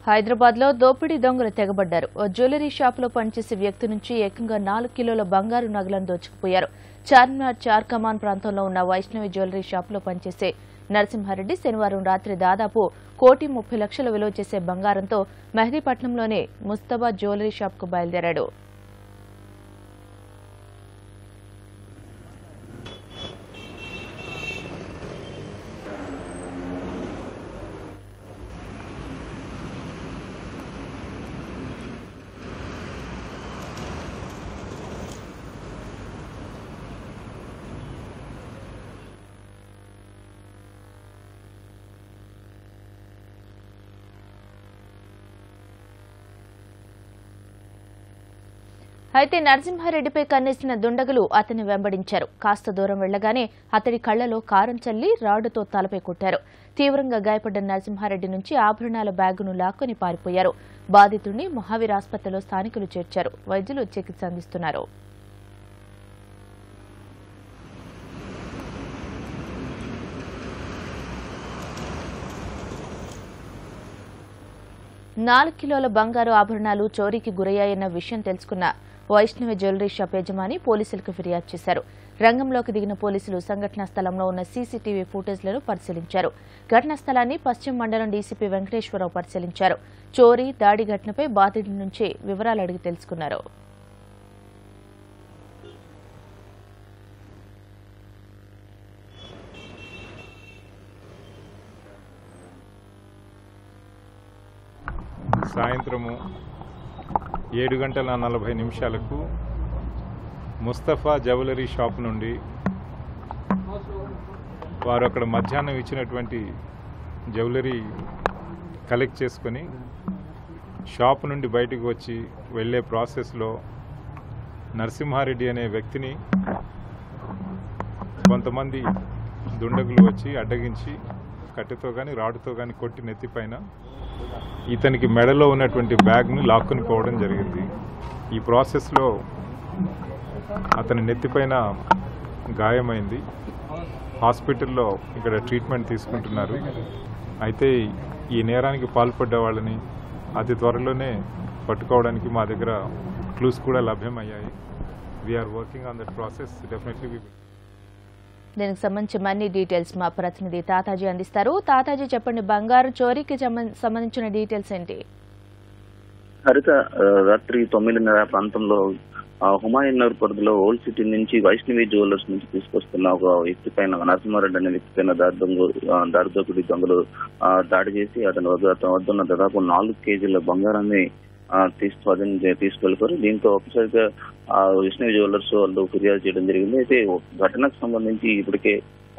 హైదరాబాద్ లో దోపిడీ దొంగలు తెగబడ్డారు ఓ జ్యువెలరీ షాపులో పనిచేసే వ్యక్తి నుంచి ఏకంగా నాలుగు కిలోల బంగారు నగలను దోచుకుపోయారు చార్మినార్ చార్ కమాన్ ప్రాంతంలో ఉన్న వైష్ణవి జ్యువెలరీ షాపులో పనిచేసే నరసింహారెడ్డి శనివారం రాత్రి దాదాపు కోటి ముప్పై లక్షల విలువ చేసే బంగారంతో మెహదీపట్నంలోని ముస్తబా జ్యువెలరీ షాప్కు బయలుదేరాడు అయితే నరసింహారెడ్డిపై కన్నేసిన దుండగులు అతన్ని వెంబడించారు కాస్త దూరం వెళ్లగానే అతడి కళ్లలో కారం చల్లి రాడుతో తలపై కొట్టారు తీవ్రంగా గాయపడ్డ నరసింహారెడ్డి నుంచి ఆభరణాల బ్యాగును లాక్కొని పారిపోయారు బాధితుడిని మహావీర్ ఆసుపత్రిలో స్థానికులు చేర్చారు వైద్యులు చికిత్స అందిస్తున్నారు నాలుగు కిలోల బంగారు ఆభరణాలు చోరీకి గురయ్యాయన్న విషయం తెలుసుకున్న వైష్ణవి జ్యువెలరీ షాప్ యజమాని పోలీసులకు ఫిర్యాదు చేశారు రంగంలోకి దిగిన పోలీసులు సంఘటనా స్థలంలో ఉన్న సీసీటీవీ ఫుటేజ్లను పరిశీలించారు ఘటనా స్థలాన్ని పశ్చిమ మండలం డీసీపీ వెంకటేశ్వరరావు పరిశీలించారు చోరీ దాడి ఘటనపై బాధితుడి నుంచి వివరాలు అడిగి తెలుసుకున్నారు సాయంత్రము ఏడు గంటల నలభై నిమిషాలకు ముస్తఫా జ్యువెలరీ షాప్ నుండి వారు అక్కడ మధ్యాహ్నం ఇచ్చినటువంటి జ్యువెలరీ కలెక్ట్ చేసుకొని షాప్ నుండి బయటకు వచ్చి వెళ్ళే ప్రాసెస్లో నరసింహారెడ్డి అనే వ్యక్తిని కొంతమంది దుండగులు వచ్చి అడ్డగించి కట్టెతో కానీ రాడుతో కానీ కొట్టి నెత్తిపైన ఇతనికి మెడలో ఉన్నటువంటి బ్యాగ్ను లాక్కొని పోవడం జరిగింది ఈ ప్రాసెస్లో అతని నెత్తిపైన గాయమైంది హాస్పిటల్లో ఇక్కడ ట్రీట్మెంట్ తీసుకుంటున్నారు అయితే ఈ నేరానికి పాల్పడ్డ వాళ్ళని అతి త్వరలోనే పట్టుకోవడానికి మా దగ్గర క్లూస్ కూడా లభ్యమయ్యాయి we're working on that process definitely we దీనికి సంబంధించి మరిన్ని డీటెయిల్స్ మా ప్రతినిధి తాతాజీ అందిస్తారు తాతాజీ చెప్పండి బంగారు చోరీకి సంబం- సంబంధించిన డీటెయిల్స్ ఏంటి హరిత ఆ, రాత్రి తొమ్మిదిన్నర ప్రాంతంలో ఆ, హుమాయూన్ నగర్ పరిధిలో ఓల్డ్ సిటీ నుంచి వైష్ణవి జ్యువెలర్స్ నుంచి తీసుకొస్తున్న ఒక వ్యక్తి పైన నరసింహారెడ్డి అనే వ్యక్తి పైన దారి దొంగ ఆ, దారి దోపిడీ దొంగలు ఆ, దాడి చేసి అతని వద్ద అతని వద్ద ఉన్న దాదాపు నాలుగు కేజీల బంగారాన్ని ఆ, తీసు స్వాధీనం చే- తీసుకెళ్లారు దీంతో ఒకసారిగా ఆ, వైష్ణవి జ్యువెలర్స్ వాళ్ళు ఫిర్యాదు చేయడం జరిగింది అయితే ఘటనకు సంబంధించి ఇప్పటికే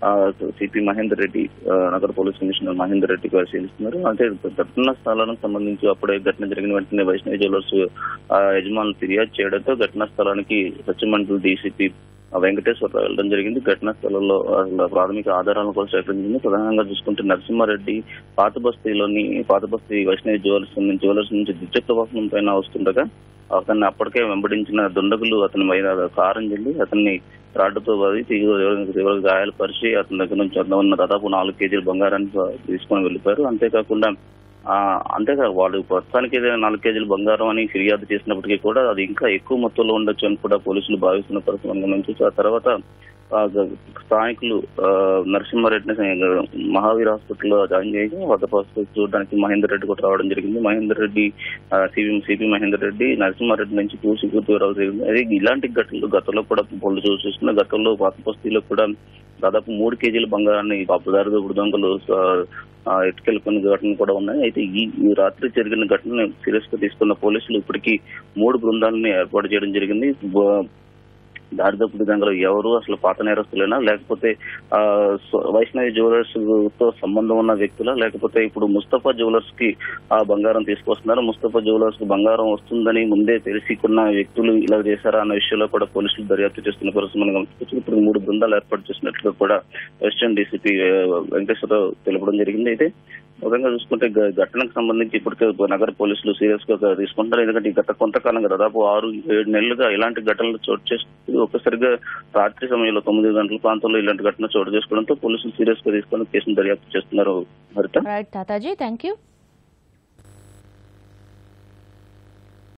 సిపి మహేందర్ రెడ్డి ఆ, నగర పోలీస్ కమిషనర్ మహేందర్ రెడ్డి పరిశీలిస్తున్నారు అంటే ఘటనా స్థలానికి సంబంధించి అప్పుడే ఘటన జరిగిన వెంటనే వైష్ణవి జ్యువెలర్స్ ఆ, యజమానులు ఫిర్యాదు చేయడంతో ఘటనా స్థలానికి సత్యమండలి డీసీపీ వెంకటేశ్వరరావు వెళ్ళడం జరిగింది ఘటనా స్థలంలో అసలు ప్రాథమిక ఆధారాలను కూడా సేకరించింది ప్రధానంగా చూసుకుంటే నరసింహారెడ్డి పాత బస్తీలోని పాత బస్తీ వైష్ణవి జ్యువెలర్స్ నుంచి జ్యువెలర్స్ నుంచి ద్విచక్ర వాహనం పైన వస్తుండగా అతన్ని అప్పటికే వెంబడించిన దుండగులు అతని మీద కారం చెల్లి అతన్ని రాడ్డుతో బాది తీవ్ర తీవ్ర గాయాలు పరిచి అతని దగ్గర నుంచి వద్ద ఉన్న దాదాపు నాలుగు కేజీల బంగారాన్ని తీసుకొని వెళ్ళిపోయారు అంతేకాకుండా ఆ, అంతేకాదు వాళ్ళు ప్రస్తుతానికి ఏదైనా నాలుగు కేజీల బంగారం అని ఫిర్యాదు చేసినప్పటికీ కూడా అది ఇంకా ఎక్కువ మొత్తంలో ఉండొచ్చు అని కూడా పోలీసులు భావిస్తున్న పరిస్థితి మనం గమనించవచ్చు ఆ తర్వాత ఆ, గ- స్థానికులు ఆ, నరసింహారెడ్డిని మహావీర్ హాస్పిటల్లో జాయిన్ చేయగా వద్ద పరిస్థితి చూడడానికి మహేందర్ రెడ్డి కూడా రావడం జరిగింది మహేందర్ రెడ్డి సిపి సిపి మహేందర్ రెడ్డి నరసింహారెడ్డి నుంచి పూసి గుర్తు రావడం జరిగింది అదే ఇలాంటి ఘటనలు గతంలో కూడా పోలీసు చూ- చూస్తున్న గతంలో పాత బస్తీలో కూడా దాదాపు మూడు కేజీల బంగారాన్ని పాపుదారు దోపుడు దొంగలు ఆ, ఆ, ఎత్తుకెళ్లిపోయిన ఘటనలు కూడా ఉన్నాయి అయితే ఈ ఈ రాత్రి జరిగిన ఘటనను సీరియస్ గా తీసుకున్న పోలీసులు ఇప్పటికీ మూడు బృందాలని ఏర్పాటు చేయడం జరిగింది బ- దారిదప్పుడు దొంగలు ఎవరు అసలు పాత నేరస్తులేనా లేకపోతే ఆ స్వ- వైష్ణవి జ్యువెలర్స్ తో సంబంధం ఉన్న వ్యక్తులా లేకపోతే ఇప్పుడు ముస్తఫా జ్యువెలర్స్ కి ఆ బంగారం తీసుకొస్తున్నారు ముస్తఫా జ్యువెలర్స్ కి బంగారం వస్తుందని ముందే తెలిసికున్న వ్యక్తులు ఇలా చేశారా అన్న విషయంలో కూడా పోలీసులు దర్యాప్తు చేస్తున్న పరిస్థితి మనం గమనించవచ్చు ఇప్పుడు మూడు బృందాలు ఏర్పాటు చేసినట్లుగా కూడా వెస్టర్న్ డీసీపీ వెంకటేశ్వరరావు తెలపడం జరిగింది అయితే మొత్తంగా చూసుకుంటే గ- ఘటనకు సంబంధించి ఇప్పటికే నగర పోలీసులు సీరియస్ గా తీసుకుంటారు ఎందుకంటే ఈ గత కొంతకాలంగా దాదాపు ఆరు ఏడు నెలలుగా ఇలాంటి ఘటనలు చోటు చేస్తూ ఒక్కసారిగా రాత్రి సమయంలో తొమ్మిది గంటల ప్రాంతంలో ఇలాంటి ఘటన చోటు చేసుకోవడంతో పోలీసులు సీరియస్ గా తీసుకొని కేసును దర్యాప్తు చేస్తున్నారు హరిత రైట్ తాతాజీ థ్యాంక్ యూ